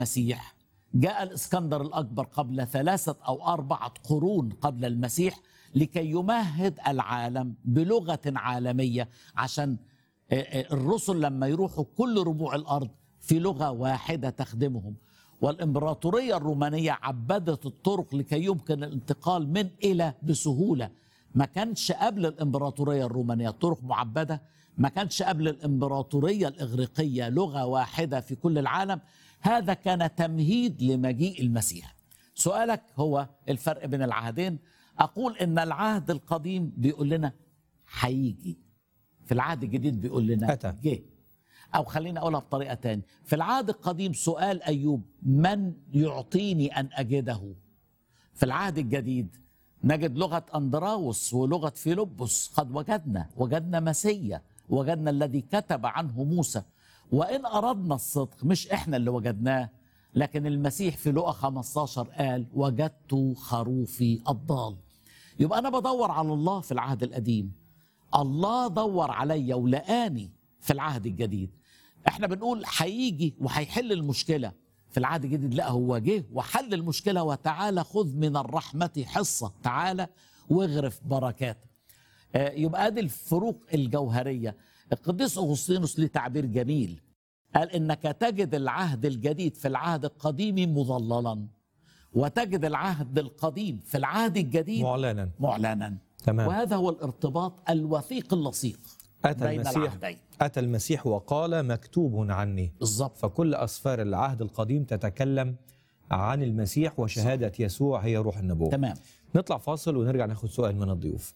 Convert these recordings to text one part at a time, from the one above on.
المسيح جاء الاسكندر الاكبر قبل ثلاثه او اربعه قرون قبل المسيح لكي يمهد العالم بلغه عالميه عشان الرسل لما يروحوا كل ربوع الارض في لغه واحده تخدمهم والامبراطوريه الرومانيه عبدت الطرق لكي يمكن الانتقال من الى بسهوله ما كانش قبل الامبراطوريه الرومانيه طرق معبده ما كانش قبل الامبراطوريه الاغريقيه لغه واحده في كل العالم هذا كان تمهيد لمجيء المسيح سؤالك هو الفرق بين العهدين اقول ان العهد القديم بيقول لنا هيجي في العهد الجديد بيقول لنا أتى. جه او خليني اقولها بطريقه تانية في العهد القديم سؤال ايوب من يعطيني ان اجده في العهد الجديد نجد لغه اندراوس ولغه فيلبس قد وجدنا وجدنا مسيا وجدنا الذي كتب عنه موسى وان اردنا الصدق مش احنا اللي وجدناه لكن المسيح في لقا 15 قال وجدت خروفي الضال يبقى انا بدور على الله في العهد القديم الله دور عليا ولقاني في العهد الجديد احنا بنقول هيجي وهيحل المشكله في العهد الجديد لا هو جه وحل المشكله وتعالى خذ من الرحمه حصه تعالى واغرف بركات آه، يبقى ادي الفروق الجوهريه القديس اغسطينوس ليه تعبير جميل قال انك تجد العهد الجديد في العهد القديم مضللا وتجد العهد القديم في العهد الجديد معلنا معلنا تمام وهذا هو الارتباط الوثيق اللصيق أتى بين المسيح العهدين أتى المسيح وقال مكتوب عني بالظبط فكل أسفار العهد القديم تتكلم عن المسيح وشهادة يسوع هي روح النبوة تمام نطلع فاصل ونرجع ناخد سؤال من الضيوف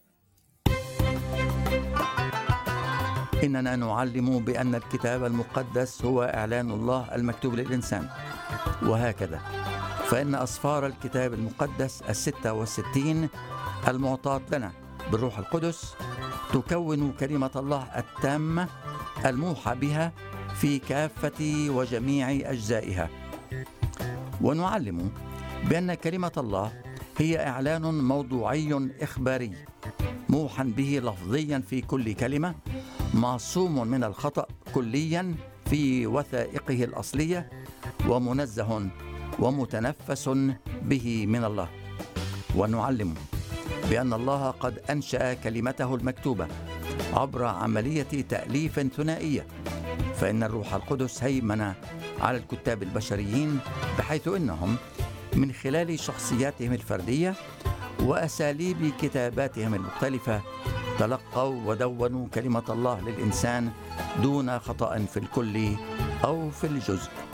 إننا نعلم بأن الكتاب المقدس هو إعلان الله المكتوب للإنسان وهكذا فإن أصفار الكتاب المقدس الستة والستين المعطاة لنا بالروح القدس تكون كلمة الله التامة الموحى بها في كافة وجميع أجزائها ونعلم بأن كلمة الله هي إعلان موضوعي إخباري موحى به لفظيا في كل كلمة معصوم من الخطأ كليا في وثائقه الأصلية ومنزه ومتنفس به من الله ونعلم بأن الله قد أنشأ كلمته المكتوبة عبر عملية تأليف ثنائية فإن الروح القدس هيمن على الكتاب البشريين بحيث إنهم من خلال شخصياتهم الفردية وأساليب كتاباتهم المختلفة تلقوا ودونوا كلمة الله للإنسان دون خطأ في الكل أو في الجزء